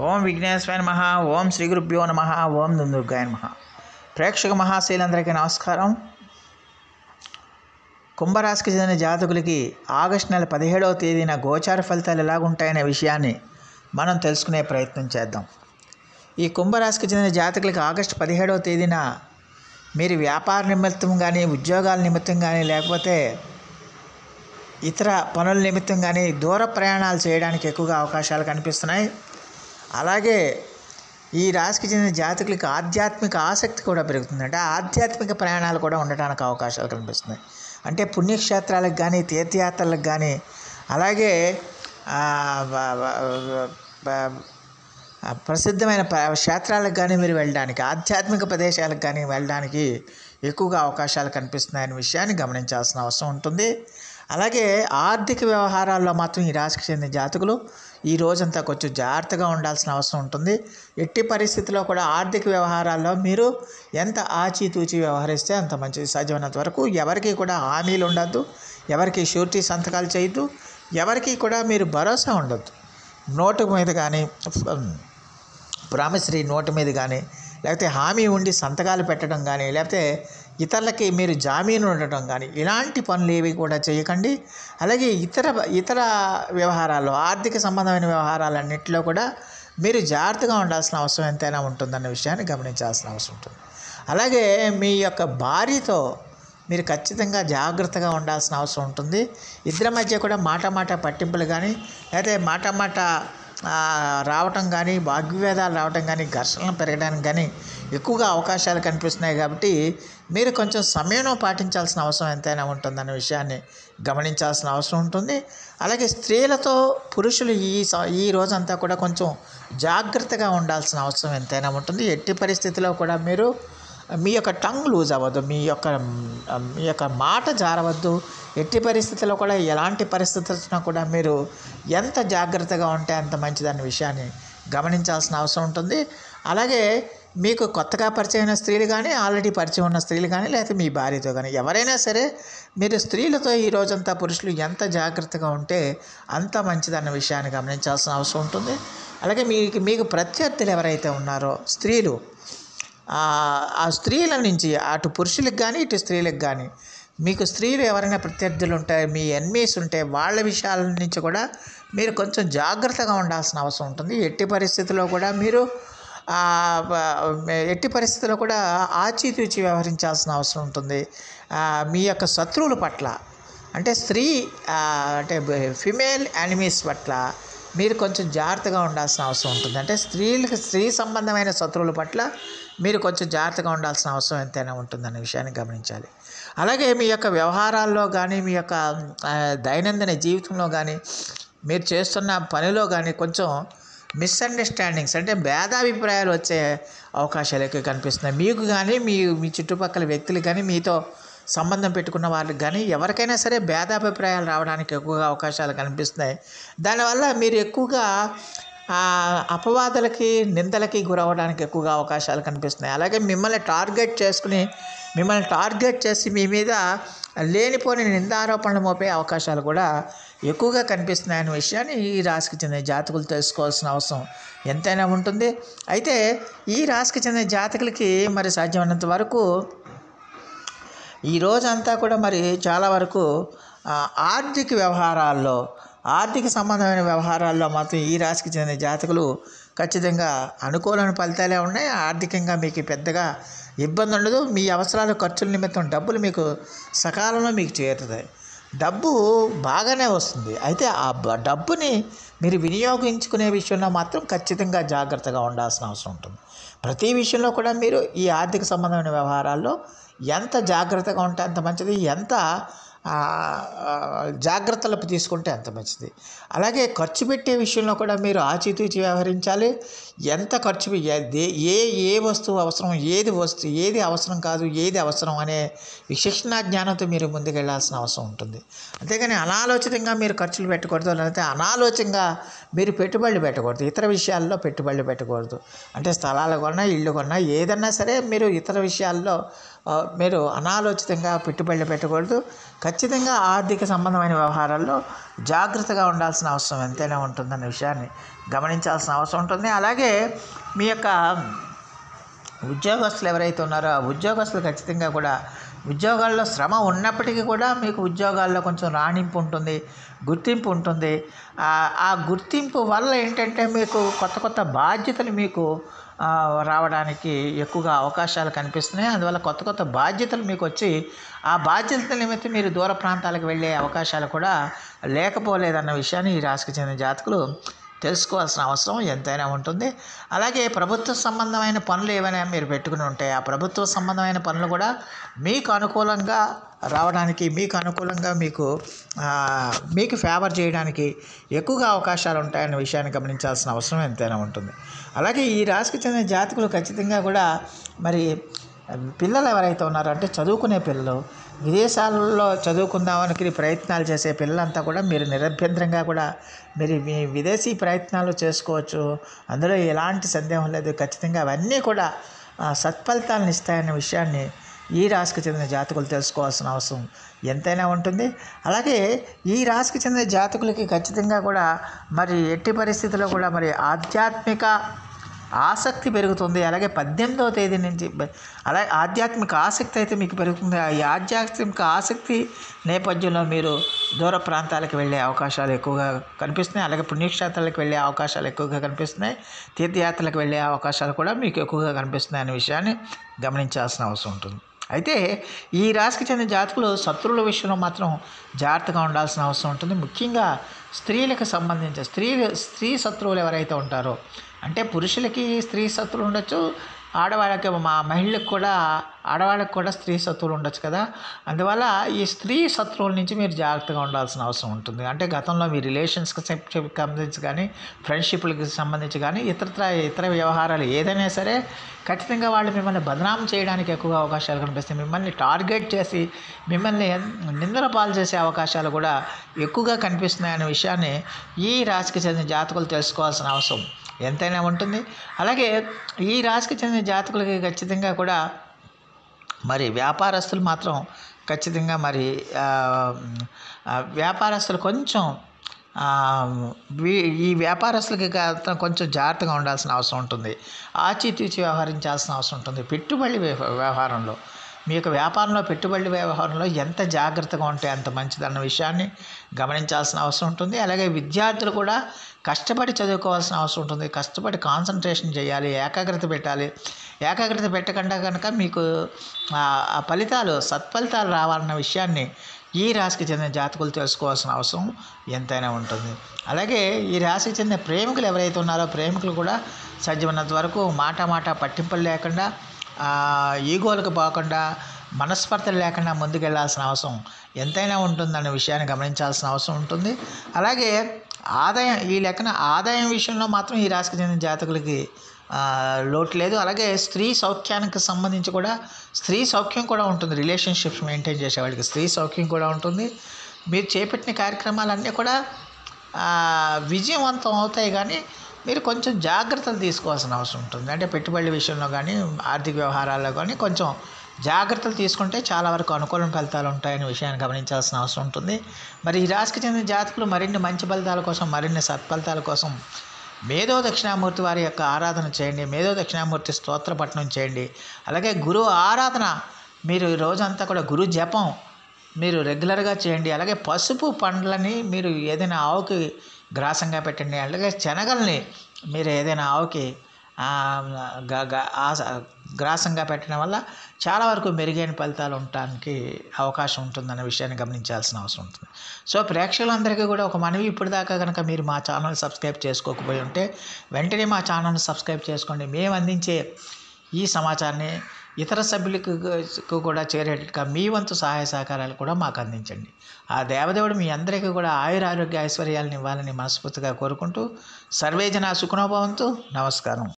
ఓం విఘ్నేశ్వర నమ ఓం శ్రీ గురుభ్యో నమ ఓం దుందుర్గాయ నమ ప్రేక్షక మహాశైలందరికీ నమస్కారం కుంభరాశికి చెందిన జాతకులకి ఆగస్టు నెల పదిహేడవ తేదీన గోచార ఫలితాలు ఎలాగుంటాయనే విషయాన్ని మనం తెలుసుకునే ప్రయత్నం చేద్దాం ఈ కుంభరాశికి చెందిన జాతకులకి ఆగస్టు పదిహేడవ తేదీన మీరు వ్యాపార నిమిత్తం కానీ ఉద్యోగాల నిమిత్తం కానీ లేకపోతే ఇతర పనుల నిమిత్తం కానీ దూర ప్రయాణాలు చేయడానికి ఎక్కువగా అవకాశాలు కనిపిస్తున్నాయి అలాగే ఈ రాశికి చెందిన జాతకులకి ఆధ్యాత్మిక ఆసక్తి కూడా పెరుగుతుంది అంటే ఆధ్యాత్మిక ప్రయాణాలు కూడా ఉండటానికి అవకాశాలు కనిపిస్తున్నాయి అంటే పుణ్యక్షేత్రాలకు కానీ తీర్థయాత్రలకు కానీ అలాగే ఆ, బ- బ- బ- ఆ, ప్రసిద్ధమైన ప- క్షేత్రాలకు కానీ మీరు వెళ్ళడానికి ఆధ్యాత్మిక ప్రదేశాలకు కానీ వెళ్ళడానికి ఎక్కువగా అవకాశాలు కనిపిస్తున్నాయనే విషయాన్ని గమనించాల్సిన అవసరం ఉంటుంది అలాగే ఆర్థిక వ్యవహారాల్లో మాత్రం ఈ రాశికి చెందిన జాతకులు ఈ రోజంతా కొంచెం జాగ్రత్తగా ఉండాల్సిన అవసరం ఉంటుంది ఎట్టి పరిస్థితిలో కూడా ఆర్థిక వ్యవహారాల్లో మీరు ఎంత ఆచితూచి వ్యవహరిస్తే అంత మంచిది సాధ్యమైనంత వరకు ఎవరికి కూడా హామీలు ఉండద్దు ఎవరికి షూరిటీ సంతకాలు చేయొద్దు ఎవరికి కూడా మీరు భరోసా ఉండొద్దు నోటు మీద కానీ ప్రామిసరీ నోటు మీద కానీ లేకపోతే హామీ ఉండి సంతకాలు పెట్టడం కానీ లేకపోతే ఇతరులకి మీరు జామీను ఉండటం కానీ ఇలాంటి పనులు ఏవి కూడా చేయకండి అలాగే ఇతర ఇతర వ్యవహారాల్లో ఆర్థిక సంబంధమైన వ్యవహారాలన్నింటిలో కూడా మీరు జాగ్రత్తగా ఉండాల్సిన అవసరం ఎంతైనా ఉంటుందన్న విషయాన్ని గమనించాల్సిన అవసరం ఉంటుంది అలాగే మీ యొక్క భార్యతో మీరు ఖచ్చితంగా జాగ్రత్తగా ఉండాల్సిన అవసరం ఉంటుంది ఇద్దరి మధ్య కూడా మాట మాట పట్టింపులు కానీ లేకపోతే మాట మాట ఆ, రావటం కానీ వాగ్వివేదాలు రావటం కానీ ఘర్షణలు పెరగడానికి కానీ ఎక్కువగా అవకాశాలు కనిపిస్తున్నాయి కాబట్టి మీరు కొంచెం సమయం పాటించాల్సిన అవసరం ఎంతైనా ఉంటుందన్న విషయాన్ని గమనించాల్సిన అవసరం ఉంటుంది అలాగే స్త్రీలతో పురుషులు ఈ స- ఈ రోజంతా కూడా కొంచెం జాగ్రత్తగా ఉండాల్సిన అవసరం ఎంతైనా ఉంటుంది ఎట్టి పరిస్థితిలో కూడా మీరు మీ యొక్క టంగ్ లూజ్ అవ్వద్దు మీ యొక్క మీ యొక్క మాట జారవద్దు ఎట్టి పరిస్థితుల్లో కూడా ఎలాంటి పరిస్థితి వచ్చినా కూడా మీరు ఎంత జాగ్రత్తగా ఉంటే అంత మంచిదన్న విషయాన్ని గమనించాల్సిన అవసరం ఉంటుంది అలాగే మీకు కొత్తగా పరిచయం అయిన స్త్రీలు కానీ ఆల్రెడీ పరిచయం ఉన్న స్త్రీలు కానీ లేకపోతే మీ భార్యతో కానీ ఎవరైనా సరే మీరు స్త్రీలతో ఈ రోజంతా పురుషులు ఎంత జాగ్రత్తగా ఉంటే అంత మంచిదన్న విషయాన్ని గమనించాల్సిన అవసరం ఉంటుంది అలాగే మీకు మీకు ప్రత్యర్థులు ఎవరైతే ఉన్నారో స్త్రీలు ఆ ఆ స్త్రీల నుంచి అటు పురుషులకు కానీ ఇటు స్త్రీలకు కానీ మీకు స్త్రీలు ఎవరైనా ప్రత్యర్థులు ఉంటే మీ ఎన్మీస్ ఉంటే వాళ్ళ విషయాల నుంచి కూడా మీరు కొంచెం జాగ్రత్తగా ఉండాల్సిన అవసరం ఉంటుంది ఎట్టి పరిస్థితుల్లో కూడా మీరు ఆ, బ- ఎట్టి పరిస్థితుల్లో కూడా ఆచితూచి వ్యవహరించాల్సిన అవసరం ఉంటుంది ఆ, మీ యొక్క శత్రువుల పట్ల అంటే స్త్రీ ఆ, అంటే ఫిమేల్ యానిమీస్ పట్ల మీరు కొంచెం జాగ్రత్తగా ఉండాల్సిన అవసరం ఉంటుంది అంటే స్త్రీలకు స్త్రీ సంబంధమైన శత్రువుల పట్ల మీరు కొంచెం జాగ్రత్తగా ఉండాల్సిన అవసరం ఎంతైనా ఉంటుందనే విషయాన్ని గమనించాలి అలాగే మీ యొక్క వ్యవహారాల్లో కానీ మీ యొక్క ఆ, దైనందిన జీవితంలో కానీ మీరు చేస్తున్న పనిలో కానీ కొంచెం మిస్అండర్స్టాండింగ్స్ అంటే భేదాభిప్రాయాలు వచ్చే అవకాశాలు ఎక్కువ కనిపిస్తున్నాయి మీకు కానీ మీ మీ చుట్టుపక్కల వ్యక్తులకు కానీ మీతో సంబంధం పెట్టుకున్న వాళ్ళకి కానీ ఎవరికైనా సరే భేదాభిప్రాయాలు రావడానికి ఎక్కువగా అవకాశాలు కనిపిస్తున్నాయి దానివల్ల మీరు ఎక్కువగా ఆ, అపవాదులకి నిందలకి గురవడానికి ఎక్కువగా అవకాశాలు కనిపిస్తున్నాయి అలాగే మిమ్మల్ని టార్గెట్ చేసుకుని మిమ్మల్ని టార్గెట్ చేసి మీ మీద లేనిపోని నిందారోపణలు మోపే అవకాశాలు కూడా ఎక్కువగా కనిపిస్తున్నాయనే విషయాన్ని ఈ రాశికి చెందిన జాతకులు తెలుసుకోవాల్సిన అవసరం ఎంతైనా ఉంటుంది అయితే ఈ రాశికి చెందిన జాతకులకి మరి సాధ్యమైనంత వరకు ఈ రోజంతా కూడా మరి చాలా వరకు ఆ, ఆర్థిక వ్యవహారాల్లో ఆర్థిక సంబంధమైన వ్యవహారాల్లో మాత్రం ఈ రాశికి చెందిన జాతకులు ఖచ్చితంగా అనుకూలమైన ఫలితాలే ఉన్నాయి ఆర్థికంగా మీకు పెద్దగా ఇబ్బంది ఉండదు మీ అవసరాల ఖర్చుల నిమిత్తం డబ్బులు మీకు సకాలంలో మీకు చేరుతాయి డబ్బు బాగానే వస్తుంది అయితే ఆ బ- డబ్బుని మీరు వినియోగించుకునే విషయంలో మాత్రం ఖచ్చితంగా జాగ్రత్తగా ఉండాల్సిన అవసరం ఉంటుంది ప్రతి విషయంలో కూడా మీరు ఈ ఆర్థిక సంబంధమైన వ్యవహారాల్లో ఎంత జాగ్రత్తగా ఉంటే అంత మంచిది ఎంత ఆ, ఆ, జాగ్రత్తలు తీసుకుంటే అంత మంచిది అలాగే ఖర్చు పెట్టే విషయంలో కూడా మీరు ఆచితూచి వ్యవహరించాలి ఎంత ఖర్చు పె- ఏ దే- ఏ ఏ వస్తువు అవసరం ఏది వస్తువు ఏది అవసరం కాదు ఏది అవసరం అనే విశిక్షణ జ్ఞానంతో మీరు ముందుకెళ్లాల్సిన అవసరం ఉంటుంది అంతేగాని అనాలోచితంగా మీరు ఖర్చులు పెట్టకూడదు లేకపోతే అనాలోచనగా మీరు పెట్టుబడులు పెట్టకూడదు ఇతర విషయాల్లో పెట్టుబడులు పెట్టకూడదు అంటే స్థలాలు కొన్నా ఇల్లు కొన్నా ఏదన్నా సరే మీరు ఇతర విషయాల్లో ఆ, మీరు అనాలోచితంగా పెట్టుబడులు పెట్టకూడదు ఖచ్చితంగా ఆర్థిక సంబంధమైన వ్యవహారాల్లో జాగ్రత్తగా ఉండాల్సిన అవసరం ఎంతైనా ఉంటుందన్న విషయాన్ని గమనించాల్సిన అవసరం ఉంటుంది అలాగే మీ యొక్క ఉద్యోగస్తులు ఎవరైతే ఉన్నారో ఆ ఉద్యోగస్తులు ఖచ్చితంగా కూడా ఉద్యోగాల్లో శ్రమ ఉన్నప్పటికీ కూడా మీకు ఉద్యోగాల్లో కొంచెం రాణింపు ఉంటుంది గుర్తింపు ఉంటుంది ఆ- ఆ గుర్తింపు వల్ల ఏంటంటే మీకు కొత్త కొత్త బాధ్యతలు మీకు ఆ, రావడానికి ఎక్కువగా అవకాశాలు కనిపిస్తున్నాయి అందువల్ల కొత్త కొత్త బాధ్యతలు మీకు వచ్చి ఆ బాధ్యతల నిమిత్తం మీరు దూర ప్రాంతాలకు వెళ్ళే అవకాశాలు కూడా లేకపోలేదన్న విషయాన్ని ఈ రాశికి చెందిన జాతకులు తెలుసుకోవాల్సిన అవసరం ఎంతైనా ఉంటుంది అలాగే ప్రభుత్వ సంబంధమైన పనులు ఏమైనా మీరు పెట్టుకుని ఉంటే ఆ ప్రభుత్వ సంబంధమైన పనులు కూడా మీకు అనుకూలంగా రావడానికి మీకు అనుకూలంగా మీకు ఆ, మీకు ఫేవర్ చేయడానికి ఎక్కువగా అవకాశాలు ఉంటాయన్న విషయాన్ని గమనించాల్సిన అవసరం ఎంతైనా ఉంటుంది అలాగే ఈ రాశికి చెందిన జాతకులు ఖచ్చితంగా కూడా మరి పిల్లలు ఎవరైతే ఉన్నారో అంటే చదువుకునే పిల్లలు విదేశాలలో చదువుకుందామని ప్రయత్నాలు చేసే పిల్లలంతా కూడా మీరు నిరభ్యంతరంగా కూడా మీరు మీ విదేశీ ప్రయత్నాలు చేసుకోవచ్చు అందులో ఎలాంటి సందేహం లేదు ఖచ్చితంగా అవన్నీ కూడా ఆ, సత్ఫలితాలను ఇస్తాయన్న విషయాన్ని ఈ రాశికి చెందిన జాతకులు తెలుసుకోవాల్సిన అవసరం ఎంతైనా ఉంటుంది అలాగే ఈ రాశికి చెందిన జాతకులకి ఖచ్చితంగా కూడా మరి ఎట్టి పరిస్థితుల్లో కూడా మరి ఆధ్యాత్మిక ఆసక్తి పెరుగుతుంది అలాగే పద్దెనిమిదవ తేదీ నుంచి బ- అలాగే ఆధ్యాత్మిక ఆసక్తి అయితే మీకు పెరుగుతుంది ఈ ఆధ్యాత్మిక ఆసక్తి నేపథ్యంలో మీరు దూర ప్రాంతాలకు వెళ్ళే అవకాశాలు ఎక్కువగా కనిపిస్తున్నాయి అలాగే పుణ్యక్షేత్రాలకు వెళ్ళే అవకాశాలు ఎక్కువగా కనిపిస్తున్నాయి తీర్థయాత్రలకు వెళ్ళే అవకాశాలు కూడా మీకు ఎక్కువగా కనిపిస్తున్నాయి అనే విషయాన్ని గమనించాల్సిన అవసరం ఉంటుంది అయితే ఈ రాశికి చెందిన జాతకులు శత్రువుల విషయంలో మాత్రం జాగ్రత్తగా ఉండాల్సిన అవసరం ఉంటుంది ముఖ్యంగా స్త్రీలకు సంబంధించి స్త్రీ స్త్రీ శత్రువులు ఎవరైతే ఉంటారో అంటే పురుషులకి స్త్రీ శత్రువులు ఉండొచ్చు ఆడవాళ్ళకి మా మహిళలకు కూడా ఆడవాళ్ళకి కూడా స్త్రీ శత్రువులు ఉండొచ్చు కదా అందువల్ల ఈ స్త్రీ శత్రువుల నుంచి మీరు జాగ్రత్తగా ఉండాల్సిన అవసరం ఉంటుంది అంటే గతంలో మీ రిలేషన్స్కి సంబంధించి కానీ ఫ్రెండ్షిప్లకి సంబంధించి కానీ ఇతరత్ర ఇతర వ్యవహారాలు ఏదైనా సరే ఖచ్చితంగా వాళ్ళు మిమ్మల్ని బదనాం చేయడానికి ఎక్కువగా అవకాశాలు కనిపిస్తాయి మిమ్మల్ని టార్గెట్ చేసి మిమ్మల్ని నిందల పాలు చేసే అవకాశాలు కూడా ఎక్కువగా కనిపిస్తున్నాయి అనే విషయాన్ని ఈ రాశికి చెందిన జాతకులు తెలుసుకోవాల్సిన అవసరం ఎంతైనా ఉంటుంది అలాగే ఈ రాశికి చెందిన జాతకులకి ఖచ్చితంగా కూడా మరి వ్యాపారస్తులు మాత్రం ఖచ్చితంగా మరి ఆ, ఆ, వ్యాపారస్తులు కొంచెం ఆ, వీ- ఈ వ్యాపారస్తులకి గా- కొంచెం జాగ్రత్తగా ఉండాల్సిన అవసరం ఉంటుంది ఆచితూచి వ్యవహరించాల్సిన అవసరం ఉంటుంది పెట్టుబడి వ్యవ- వ్యవహారంలో మీ యొక్క వ్యాపారంలో పెట్టుబడి వ్యవహారంలో ఎంత జాగ్రత్తగా ఉంటే అంత మంచిదన్న విషయాన్ని గమనించాల్సిన అవసరం ఉంటుంది అలాగే విద్యార్థులు కూడా కష్టపడి చదువుకోవాల్సిన అవసరం ఉంటుంది కష్టపడి కాన్సన్ట్రేషన్ చేయాలి ఏకాగ్రత పెట్టాలి ఏకాగ్రత పెట్టకుండా కనుక మీకు ఆ ఆ ఫలితాలు సత్ఫలితాలు రావాలన్న విషయాన్ని ఈ రాశికి చెందిన జాతకులు తెలుసుకోవాల్సిన అవసరం ఎంతైనా ఉంటుంది అలాగే ఈ రాశికి చెందిన ప్రేమికులు ఎవరైతే ఉన్నారో ప్రేమికులు కూడా సాధ్యమైనంత వరకు మాట మాట పట్టింపులు లేకుండా ఆ, ఈగోలకు పోకుండా మనస్పర్ధలు లేకుండా ముందుకెళ్లాల్సిన అవసరం ఎంతైనా ఉంటుందన్న విషయాన్ని గమనించాల్సిన అవసరం ఉంటుంది అలాగే ఆదాయం ఈ లెక్కన ఆదాయం విషయంలో మాత్రం ఈ రాశికి చెందిన జాతకులకి ఆ, లోటు లేదు అలాగే స్త్రీ సౌఖ్యానికి సంబంధించి కూడా స్త్రీ సౌఖ్యం కూడా ఉంటుంది రిలేషన్షిప్స్ మెయింటైన్ చేసే వాళ్ళకి స్త్రీ సౌఖ్యం కూడా ఉంటుంది మీరు చేపట్టిన కార్యక్రమాలన్నీ కూడా ఆ, విజయవంతం అవుతాయి కానీ మీరు కొంచెం జాగ్రత్తలు తీసుకోవాల్సిన అవసరం ఉంటుంది అంటే పెట్టుబడుల విషయంలో కానీ ఆర్థిక వ్యవహారాల్లో కానీ కొంచెం జాగ్రత్తలు తీసుకుంటే చాలా వరకు అనుకూల ఫలితాలు ఉంటాయనే విషయాన్ని గమనించాల్సిన అవసరం ఉంటుంది మరి ఈ రాశికి చెందిన జాతకులు మరిన్ని మంచి ఫలితాల కోసం మరిన్ని సత్ఫలితాల కోసం మేధో దక్షిణామూర్తి వారి యొక్క ఆరాధన చేయండి మేధో దక్షిణామూర్తి స్తోత్ర పఠనం చేయండి అలాగే గురువు ఆరాధన మీరు ఈ రోజంతా కూడా గురు జపం మీరు రెగ్యులర్గా చేయండి అలాగే పసుపు పండ్లని మీరు ఏదైనా ఆవుకి గ్రాసంగా పెట్టండి అలాగే శనగల్ని మీరు ఏదైనా ఆవుకి ఆ, గ- గ- ఆస- గ్రాసంగా పెట్టడం వల్ల చాలా వరకు మెరుగైన ఫలితాలు ఉండటానికి అవకాశం ఉంటుందన్న విషయాన్ని గమనించాల్సిన అవసరం ఉంటుంది సో ప్రేక్షకులందరికీ కూడా ఒక మనవి ఇప్పటిదాకా కనుక మీరు మా ఛానల్ సబ్స్క్రైబ్ చేసుకోకపోయి ఉంటే వెంటనే మా ఛానల్ని సబ్స్క్రైబ్ చేసుకోండి మేము అందించే ఈ సమాచారాన్ని ఇతర సభ్యులకు కు కూడా చేరేటట్టుగా మీ వంతు సహాయ సహకారాలు కూడా మాకు అందించండి ఆ దేవదేవుడు మీ అందరికీ కూడా ఆయుర ఆరోగ్య ఐశ్వర్యాలను ఇవ్వాలని మనస్ఫూర్తిగా కోరుకుంటూ సర్వే జన సుఖనోభవంతు నమస్కారం